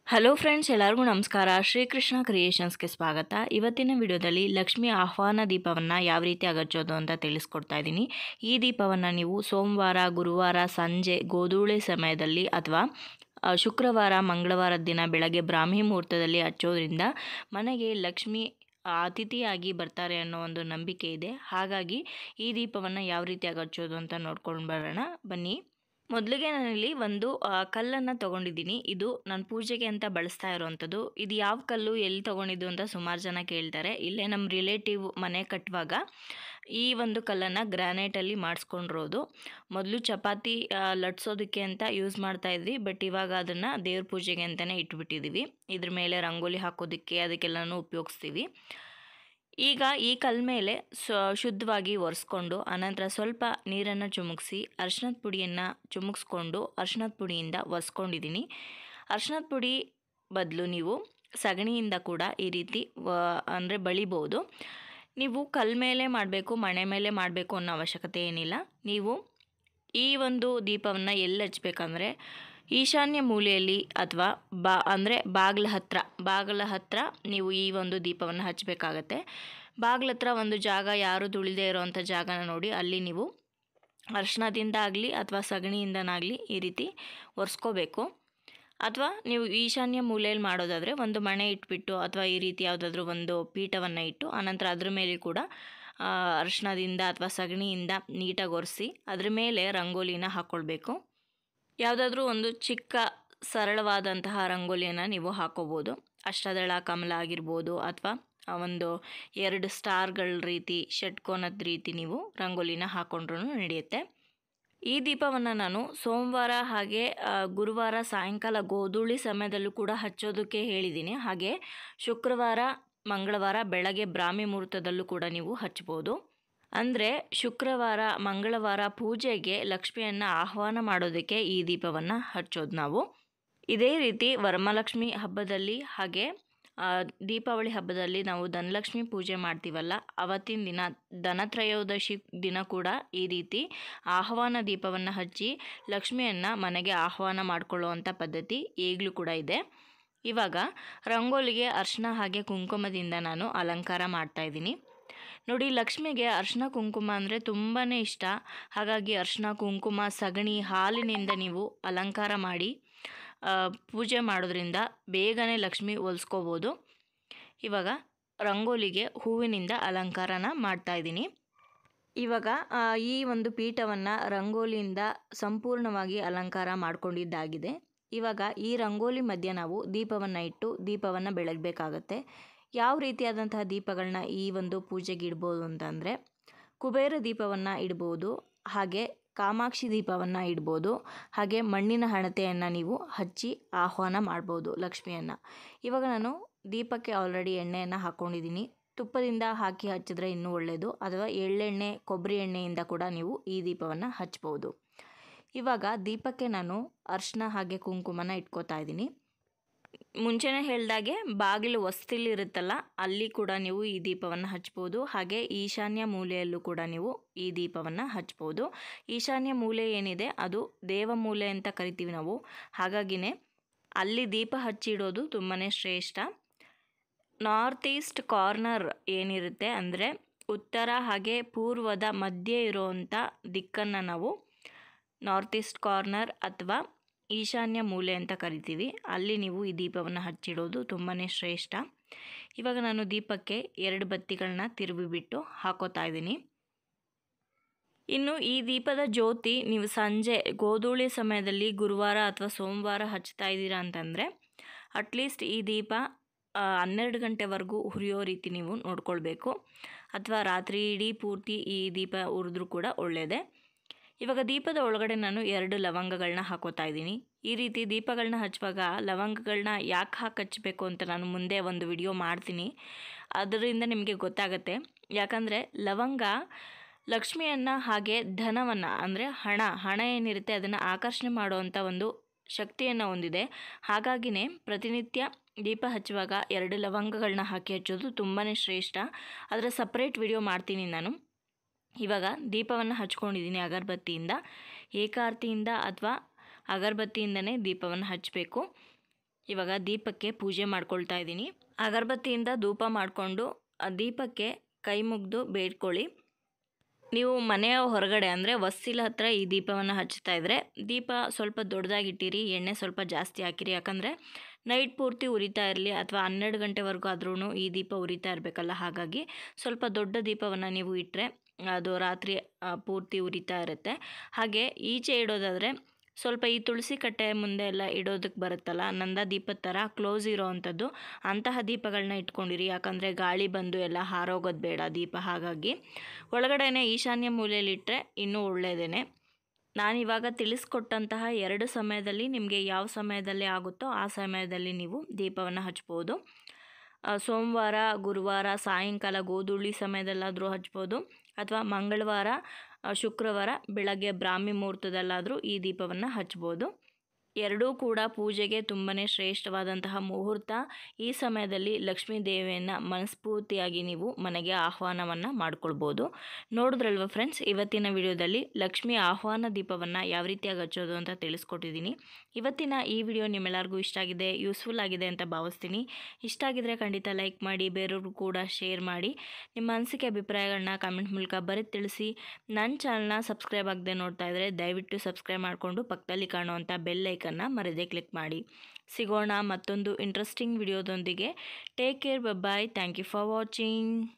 hello friends ಎಲ್ಲರಿಗೂ ನಮಸ್ಕಾರ ಶ್ರೀಕೃಷ್ಣ ಕ್ರಿಯೇಷನ್ಸ್ಗೆ ಸ್ವಾಗತ ಇವತ್ತಿನ ವಿಡಿಯೋದಲ್ಲಿ ಲಕ್ಷ್ಮಿ ಆಹ್ವಾನ ದೀಪವನ್ನು ಯಾವ ರೀತಿ ಹಚ್ಚೋದು ಅಂತ ತಿಳಿಸ್ಕೊಡ್ತಾ ಇದ್ದೀನಿ ಈ ದೀಪವನ್ನು ನೀವು ಸೋಮವಾರ ಗುರುವಾರ ಸಂಜೆ ಗೋಧೂಳಿ ಸಮಯದಲ್ಲಿ ಅಥವಾ ಆ, ಶುಕ್ರವಾರ ಮಂಗಳವಾರದ ದಿನ ಬೆಳಗ್ಗೆ ಬ್ರಾಹ್ಮಿ ಮುಹೂರ್ತದಲ್ಲಿ ಹಚ್ಚೋದ್ರಿಂದ ಮನೆಗೆ ಲಕ್ಷ್ಮಿ ಅತಿಥಿಯಾಗಿ ಬರ್ತಾರೆ ಅನ್ನೋ ಒಂದು ನಂಬಿಕೆ ಇದೆ ಹಾಗಾಗಿ ಈ ದೀಪವನ್ನು ಯಾವ ರೀತಿಯಾಗಿ ಹಚ್ಚೋದು ಅಂತ ನೋಡ್ಕೊಂಡು ಬರೋಣ ಬನ್ನಿ ಮೊದಲಿಗೆ ನಾನಿಲ್ಲಿ ಒಂದು ಕಲ್ಲನ್ನು ತೊಗೊಂಡಿದ್ದೀನಿ ಇದು ನಾನು ಪೂಜೆಗೆ ಅಂತ ಬಳಸ್ತಾ ಇರೋವಂಥದ್ದು ಇದು ಯಾವ ಕಲ್ಲು ಎಲ್ಲಿ ತೊಗೊಂಡಿದ್ದು ಅಂತ ಸುಮಾರು ಜನ ಕೇಳ್ತಾರೆ ಇಲ್ಲೇ ನಮ್ಮ ರಿಲೇಟಿವ್ ಮನೆ ಕಟ್ಟುವಾಗ ಈ ಒಂದು ಕಲ್ಲನ್ನು ಗ್ರಾನೈಟಲ್ಲಿ ಮಾಡಿಸ್ಕೊಂಡಿರೋದು ಮೊದಲು ಚಪಾತಿ ಆ, ಲಟ್ಸೋದಕ್ಕೆ ಅಂತ ಯೂಸ್ ಮಾಡ್ತಾ ಇದ್ವಿ ಬಟ್ ಇವಾಗ ಅದನ್ನು ದೇವ್ರ ಪೂಜೆಗೆ ಅಂತಲೇ ಇಟ್ಬಿಟ್ಟಿದ್ದೀವಿ ಇದ್ರ ಮೇಲೆ ರಂಗೋಲಿ ಹಾಕೋದಕ್ಕೆ ಅದಕ್ಕೆಲ್ಲನೂ ಉಪಯೋಗಿಸ್ತೀವಿ ಈಗ ಈ ಕಲ್ ಮೇಲೆ ಸ ಶುದ್ಧವಾಗಿ ಒರೆಸ್ಕೊಂಡು ಅನಂತರ ಸ್ವಲ್ಪ ನೀರನ್ನು ಚಿಮುಕ್ಸಿ ಅರ್ಶಿನದ ಪುಡಿಯನ್ನು ಚಿಮುಕ್ಸ್ಕೊಂಡು ಅರ್ಶಿನದ ಪುಡಿಯಿಂದ ಒರೆಸ್ಕೊಂಡಿದ್ದೀನಿ ಅರ್ಶಿನದ ಪುಡಿ ಬದಲು ನೀವು ಸಗಣಿಯಿಂದ ಕೂಡ ಈ ರೀತಿ ವ ಅಂದರೆ ಬಳಿಬೋದು ನೀವು ಕಲ್ ಮೇಲೆ ಮಾಡಬೇಕು ಮಣೆ ಮೇಲೆ ಮಾಡಬೇಕು ಅನ್ನೋ ಅವಶ್ಯಕತೆ ಏನಿಲ್ಲ ನೀವು ಈ ಒಂದು ದೀಪವನ್ನು ಎಲ್ಲಿ ಹಚ್ಬೇಕಂದ್ರೆ ಈಶಾನ್ಯ ಮೂಲೆಯಲ್ಲಿ ಅಥವಾ ಬಾ ಅಂದರೆ ಬಾಗಿಲ ಹತ್ರ ಬಾಗಿಲ ಹತ್ರ ನೀವು ಈ ಒಂದು ದೀಪವನ್ನು ಹಚ್ಚಬೇಕಾಗತ್ತೆ ಬಾಗಿಲ ಹತ್ರ ಒಂದು ಜಾಗ ಯಾರು ತುಳಿದೇ ಇರೋವಂಥ ಜಾಗನ ನೋಡಿ ಅಲ್ಲಿ ನೀವು ಅರ್ಶಿಣದಿಂದ ಆಗಲಿ ಅಥವಾ ಸಗಣಿಯಿಂದನಾಗಲಿ ಈ ರೀತಿ ಒರೆಸ್ಕೋಬೇಕು ಅಥವಾ ನೀವು ಈಶಾನ್ಯ ಮೂಲೆಯಲ್ಲಿ ಮಾಡೋದಾದರೆ ಒಂದು ಮಣೆ ಇಟ್ಬಿಟ್ಟು ಅಥವಾ ಈ ರೀತಿ ಯಾವುದಾದ್ರೂ ಒಂದು ಪೀಠವನ್ನು ಇಟ್ಟು ಆನಂತರ ಅದ್ರ ಮೇಲೆ ಕೂಡ ಆ, ಅರಿಶಿಣದಿಂದ ಅಥವಾ ಸಗಣಿಯಿಂದ ನೀಟಾಗಿ ಒರೆಸಿ ಅದ್ರ ಮೇಲೆ ರಂಗೋಲಿನ ಹಾಕ್ಕೊಳ್ಬೇಕು ಯಾವುದಾದ್ರೂ ಒಂದು ಚಿಕ್ಕ ಸರಳವಾದಂತಹ ರಂಗೋಲಿಯನ್ನು ನೀವು ಹಾಕೋಬೋದು ಅಷ್ಟದಳ ಕಮಲ ಆಗಿರ್ಬೋದು ಅಥವಾ ಒಂದು ಎರಡು ಸ್ಟಾರ್ಗಳ ರೀತಿ ಷಟ್ಕೋನದ ರೀತಿ ನೀವು ರಂಗೋಲಿನ ಹಾಕ್ಕೊಂಡ್ರೂ ನಡೆಯುತ್ತೆ ಈ ದೀಪವನ್ನು ನಾನು ಸೋಮವಾರ ಹಾಗೆ ಆ, ಗುರುವಾರ ಸಾಯಂಕಾಲ ಗೋಧೂಳಿ ಸಮಯದಲ್ಲೂ ಕೂಡ ಹಚ್ಚೋದಕ್ಕೆ ಹೇಳಿದ್ದೀನಿ ಹಾಗೆ ಶುಕ್ರವಾರ ಮಂಗಳವಾರ ಬೆಳಗ್ಗೆ ಬ್ರಾಹ್ಮಿ ಮುಹೂರ್ತದಲ್ಲೂ ಕೂಡ ನೀವು ಹಚ್ಬೋದು ಅಂದರೆ ಶುಕ್ರವಾರ ಮಂಗಳವಾರ ಪೂಜೆಗೆ ಲಕ್ಷ್ಮಿಯನ್ನು ಆಹ್ವಾನ ಮಾಡೋದಕ್ಕೆ ಈ ದೀಪವನ್ನು ಹಚ್ಚೋದು ನಾವು ಇದೇ ರೀತಿ ವರಮಹಾಲಕ್ಷ್ಮಿ ಹಬ್ಬದಲ್ಲಿ ಹಾಗೆ ಆ, ದೀಪಾವಳಿ ಹಬ್ಬದಲ್ಲಿ ನಾವು ಧನಲಕ್ಷ್ಮಿ ಪೂಜೆ ಮಾಡ್ತೀವಲ್ಲ ಅವತ್ತಿನ ದಿನ ಧನತ್ರಯೋದಶಿ ದಿನ ಕೂಡ ಈ ರೀತಿ ಆಹ್ವಾನ ದೀಪವನ್ನು ಹಚ್ಚಿ ಲಕ್ಷ್ಮಿಯನ್ನು ಮನೆಗೆ ಆಹ್ವಾನ ಮಾಡಿಕೊಳ್ಳುವಂಥ ಪದ್ಧತಿ ಈಗಲೂ ಕೂಡ ಇದೆ ಇವಾಗ ರಂಗೋಲಿಗೆ ಅರ್ಶಿನ ಹಾಗೆ ಕುಂಕುಮದಿಂದ ನಾನು ಅಲಂಕಾರ ಮಾಡ್ತಾ ಇದ್ದೀನಿ ನೋಡಿ ಲಕ್ಷ್ಮಿಗೆ ಅರ್ಶಿನ ಕುಂಕುಮ ಅಂದರೆ ತುಂಬಾ ಇಷ್ಟ ಹಾಗಾಗಿ ಅರ್ಶಿನ ಕುಂಕುಮ ಸಗಣಿ ಹಾಲಿನಿಂದ ನೀವು ಅಲಂಕಾರ ಮಾಡಿ ಆ, ಪೂಜೆ ಮಾಡೋದ್ರಿಂದ ಬೇಗನೆ ಲಕ್ಷ್ಮಿ ಒಲಿಸ್ಕೋಬೋದು ಇವಾಗ ರಂಗೋಲಿಗೆ ಹೂವಿನಿಂದ ಅಲಂಕಾರನ ಮಾಡ್ತಾ ಇದ್ದೀನಿ ಇವಾಗ ಆ, ಈ ಒಂದು ಪೀಠವನ್ನು ರಂಗೋಲಿಯಿಂದ ಸಂಪೂರ್ಣವಾಗಿ ಅಲಂಕಾರ ಮಾಡ್ಕೊಂಡಿದ್ದಾಗಿದೆ ಇವಾಗ ಈ ರಂಗೋಲಿ ಮಧ್ಯೆ ನಾವು ದೀಪವನ್ನು ಇಟ್ಟು ದೀಪವನ್ನು ಬೆಳಗಬೇಕಾಗತ್ತೆ ಯಾವ ರೀತಿಯಾದಂತಹ ದೀಪಗಳನ್ನ ಈ ಒಂದು ಪೂಜೆಗೆ ಇಡ್ಬೋದು ಅಂತಂದರೆ ಕುಬೇರ ದೀಪವನ್ನು ಇಡ್ಬೋದು ಹಾಗೆ ಕಾಮಾಕ್ಷಿ ದೀಪವನ್ನು ಇಡ್ಬೋದು ಹಾಗೆ ಮಣ್ಣಿನ ಹಣತೆಯನ್ನು ನೀವು ಹಚ್ಚಿ ಆಹ್ವಾನ ಮಾಡ್ಬೋದು ಲಕ್ಷ್ಮಿಯನ್ನು ಇವಾಗ ನಾನು ದೀಪಕ್ಕೆ ಆಲ್ರೆಡಿ ಎಣ್ಣೆಯನ್ನು ಹಾಕ್ಕೊಂಡಿದ್ದೀನಿ ತುಪ್ಪದಿಂದ ಹಾಕಿ ಹಚ್ಚಿದ್ರೆ ಇನ್ನೂ ಒಳ್ಳೆಯದು ಅಥವಾ ಎಳ್ಳೆಣ್ಣೆ ಕೊಬ್ಬರಿ ಎಣ್ಣೆಯಿಂದ ಕೂಡ ನೀವು ಈ ದೀಪವನ್ನು ಹಚ್ಬೋದು ಇವಾಗ ದೀಪಕ್ಕೆ ನಾನು ಅರ್ಶಿನ ಹಾಗೆ ಕುಂಕುಮನ ಇಟ್ಕೋತಾ ಇದ್ದೀನಿ ಮುಂಚೆನೇ ಹೇಳ್ದಾಗೆ ಬಾಗಿಲು ವಸ್ತಿಲಿ ಇರುತ್ತಲ್ಲ ಅಲ್ಲಿ ಕೂಡ ನೀವು ಈ ದೀಪವನ್ನು ಹಚ್ಬೋದು ಹಾಗೆ ಈಶಾನ್ಯ ಮೂಲೆಯಲ್ಲೂ ಕೂಡ ನೀವು ಈ ದೀಪವನ್ನು ಹಚ್ಬೋದು ಈಶಾನ್ಯ ಮೂಲೆ ಏನಿದೆ ಅದು ದೇವ ಮೂಲೆ ಅಂತ ಕರಿತೀವಿ ನಾವು ಹಾಗಾಗಿನೇ ಅಲ್ಲಿ ದೀಪ ಹಚ್ಚಿಡೋದು ತುಂಬಾ ಶ್ರೇಷ್ಠ ನಾರ್ತ್ ಈಸ್ಟ್ ಕಾರ್ನರ್ ಏನಿರುತ್ತೆ ಅಂದರೆ ಉತ್ತರ ಹಾಗೆ ಪೂರ್ವದ ಮಧ್ಯೆ ಇರುವಂಥ ದಿಕ್ಕನ್ನು ನಾವು ನಾರ್ತ್ ಈಸ್ಟ್ ಕಾರ್ನರ್ ಅಥವಾ ಈಶಾನ್ಯ ಮೂಲೆ ಅಂತ ಕರಿತೀವಿ ಅಲ್ಲಿ ನೀವು ಈ ದೀಪವನ್ನು ಹಚ್ಚಿಡೋದು ತುಂಬಾ ಶ್ರೇಷ್ಠ ಇವಾಗ ನಾನು ದೀಪಕ್ಕೆ ಎರಡು ಬತ್ತಿಗಳನ್ನ ತಿರುಗಿಬಿಟ್ಟು ಹಾಕೋತಾ ಇದ್ದೀನಿ ಇನ್ನು ಈ ದೀಪದ ಜ್ಯೋತಿ ನೀವು ಸಂಜೆ ಗೋಧೂಳಿ ಸಮಯದಲ್ಲಿ ಗುರುವಾರ ಅಥವಾ ಸೋಮವಾರ ಹಚ್ತಾ ಇದ್ದೀರಾ ಅಂತಂದರೆ ಅಟ್ಲೀಸ್ಟ್ ಈ ದೀಪ ಆ, ಹನ್ನೆರಡು ಗಂಟೆವರೆಗೂ ಹುರಿಯೋ ರೀತಿ ನೀವು ನೋಡ್ಕೊಳ್ಬೇಕು ಅಥವಾ ರಾತ್ರಿ ಇಡೀ ಪೂರ್ತಿ ಈ ದೀಪ ಉರಿದ್ರೂ ಕೂಡ ಒಳ್ಳೆಯದೇ ಇವಾಗ ದೀಪದ ಒಳಗಡೆ ನಾನು ಎರಡು ಲವಂಗಗಳನ್ನ ಹಾಕೋತಾ ಇದ್ದೀನಿ ಈ ರೀತಿ ದೀಪಗಳನ್ನ ಹಚ್ಚುವಾಗ ಲವಂಗಗಳನ್ನ ಯಾಕೆ ಹಾಕಿ ಹಚ್ಚಬೇಕು ಅಂತ ನಾನು ಮುಂದೆ ಒಂದು ವಿಡಿಯೋ ಮಾಡ್ತೀನಿ ಅದರಿಂದ ನಿಮಗೆ ಗೊತ್ತಾಗತ್ತೆ ಯಾಕಂದರೆ ಲವಂಗ ಲಕ್ಷ್ಮಿಯನ್ನು ಹಾಗೆ ಧನವನ್ನು ಅಂದರೆ ಹಣ ಹಣ ಏನಿರುತ್ತೆ ಅದನ್ನು ಆಕರ್ಷಣೆ ಮಾಡುವಂಥ ಒಂದು ಶಕ್ತಿಯನ್ನು ಹೊಂದಿದೆ ಹಾಗಾಗಿನೇ ಪ್ರತಿನಿತ್ಯ ದೀಪ ಹಚ್ಚುವಾಗ ಎರಡು ಲವಂಗಗಳನ್ನ ಹಾಕಿ ಹಚ್ಚೋದು ತುಂಬಾ ಶ್ರೇಷ್ಠ ಅದರ ಸಪ್ರೇಟ್ ವಿಡಿಯೋ ಮಾಡ್ತೀನಿ ನಾನು ಇವಾಗ ದೀಪವನ್ನು ಹಚ್ಕೊಂಡಿದ್ದೀನಿ ಅಗರಬತ್ತಿಯಿಂದ ಏಕಾರ್ತಿಯಿಂದ ಅಥವಾ ಅಗರಬತ್ತಿಯಿಂದನೇ ದೀಪವನ್ನು ಹಚ್ಚಬೇಕು ಇವಾಗ ದೀಪಕ್ಕೆ ಪೂಜೆ ಮಾಡ್ಕೊಳ್ತಾ ಇದ್ದೀನಿ ಅಗರಬತ್ತಿಯಿಂದ ಧೂಪ ಮಾಡಿಕೊಂಡು ಆ ದೀಪಕ್ಕೆ ಕೈ ಮುಗಿದು ಬೇಡ್ಕೊಳ್ಳಿ ನೀವು ಮನೆಯ ಹೊರಗಡೆ ಅಂದರೆ ವಸ್ಸಿಲ ಹತ್ರ ಈ ದೀಪವನ್ನು ಹಚ್ತಾ ಇದ್ದರೆ ದೀಪ ಸ್ವಲ್ಪ ದೊಡ್ಡದಾಗಿಟ್ಟಿರಿ ಎಣ್ಣೆ ಸ್ವಲ್ಪ ಜಾಸ್ತಿ ಹಾಕಿರಿ ಯಾಕಂದರೆ ನೈಟ್ ಪೂರ್ತಿ ಉರಿತಾ ಇರಲಿ ಅಥವಾ ಹನ್ನೆರಡು ಗಂಟೆವರೆಗೂ ಆದ್ರೂ ಈ ದೀಪ ಉರಿತಾ ಇರಬೇಕಲ್ಲ ಹಾಗಾಗಿ ಸ್ವಲ್ಪ ದೊಡ್ಡ ದೀಪವನ್ನು ನೀವು ಇಟ್ಟರೆ ಅದು ರಾತ್ರಿ ಆ, ಪೂರ್ತಿ ಉರಿತಾ ಇರುತ್ತೆ ಹಾಗೆ ಈಚೆ ಇಡೋದಾದರೆ ಸ್ವಲ್ಪ ಈ ತುಳಸಿ ಕಟ್ಟೆ ಮುಂದೆ ಎಲ್ಲ ಇಡೋದಕ್ಕೆ ಬರುತ್ತಲ್ಲ ನಂದ ದೀಪದ ಥರ ಕ್ಲೋಸ್ ಇರೋ ಅಂಥದ್ದು ಅಂತಹ ದೀಪಗಳನ್ನ ಇಟ್ಕೊಂಡಿರಿ ಯಾಕಂದರೆ ಗಾಳಿ ಬಂದು ಎಲ್ಲ ಹಾರೋಗೋದು ಬೇಡ ದೀಪ ಹಾಗಾಗಿ ಒಳಗಡೆನೆ ಈಶಾನ್ಯ ಮೂಲೆಯಲ್ಲಿಟ್ಟರೆ ಇನ್ನೂ ಒಳ್ಳೆಯದೇನೆ ನಾನಿವಾಗ ತಿಳಿಸ್ಕೊಟ್ಟಂತಹ ಎರಡು ಸಮಯದಲ್ಲಿ ನಿಮಗೆ ಯಾವ ಸಮಯದಲ್ಲಿ ಆಗುತ್ತೋ ಆ ಸಮಯದಲ್ಲಿ ನೀವು ದೀಪವನ್ನು ಹಚ್ಬೋದು ಆ, ಸೋಮವಾರ ಗುರುವಾರ ಸಾಯಂಕಾಲ ಗೋಧೂಳಿ ಸಮಯದಲ್ಲಾದರೂ ಹಚ್ಬೋದು ಅಥವಾ ಮಂಗಳವಾರ ಆ, ಶುಕ್ರವಾರ ಬೆಳಗ್ಗೆ ಬ್ರಾಹ್ಮಿ ಮುಹೂರ್ತದಲ್ಲಾದರೂ ಈ ದೀಪವನ್ನು ಹಚ್ಬೋದು ಎರಡೂ ಕೂಡ ಪೂಜೆಗೆ ತುಂಬಾ ಶ್ರೇಷ್ಠವಾದಂತಹ ಮುಹೂರ್ತ ಈ ಸಮಯದಲ್ಲಿ ಲಕ್ಷ್ಮೀ ದೇವಿಯನ್ನು ಮನಸ್ಫೂರ್ತಿಯಾಗಿ ನೀವು ಮನೆಗೆ ಆಹ್ವಾನವನ್ನು ಮಾಡ್ಕೊಳ್ಬೋದು ನೋಡಿದ್ರಲ್ವ ಫ್ರೆಂಡ್ಸ್ ಇವತ್ತಿನ ವಿಡಿಯೋದಲ್ಲಿ ಲಕ್ಷ್ಮಿ ಆಹ್ವಾನ ದೀಪವನ್ನು ಯಾವ ರೀತಿಯಾಗಿ ಹಚ್ಚೋದು ಅಂತ ತಿಳಿಸ್ಕೊಟ್ಟಿದ್ದೀನಿ ಇವತ್ತಿನ ಈ ವಿಡಿಯೋ ನಿಮ್ಮೆಲ್ಲರಿಗೂ ಇಷ್ಟ ಆಗಿದೆ ಯೂಸ್ಫುಲ್ ಆಗಿದೆ ಅಂತ ಭಾವಿಸ್ತೀನಿ ಇಷ್ಟ ಆಗಿದ್ರೆ ಖಂಡಿತ ಲೈಕ್ ಮಾಡಿ ಬೇರೆಯವ್ರಿಗೂ ಕೂಡ ಶೇರ್ ಮಾಡಿ ನಿಮ್ಮ ಅನಿಸಿಕೆ ಅಭಿಪ್ರಾಯಗಳನ್ನ ಕಮೆಂಟ್ ಮೂಲಕ ಬರೆದು ತಿಳಿಸಿ ನನ್ನ ಚಾನಲ್ನ ಸಬ್ಸ್ಕ್ರೈಬ್ ಆಗದೆ ನೋಡ್ತಾ ಇದ್ದರೆ ದಯವಿಟ್ಟು ಸಬ್ಸ್ಕ್ರೈಬ್ ಮಾಡಿಕೊಂಡು ಪಕ್ಕದಲ್ಲಿ ಕಾಣುವಂಥ ಬೆಲ್ ಐಕನ್ನ ಮರದೇ ಕ್ಲಿಕ್ ಮಾಡಿ ಸಿಗೋಣ ಮತ್ತೊಂದು ಇಂಟ್ರೆಸ್ಟಿಂಗ್ ವಿಡಿಯೋದೊಂದಿಗೆ take care bye thank you for watching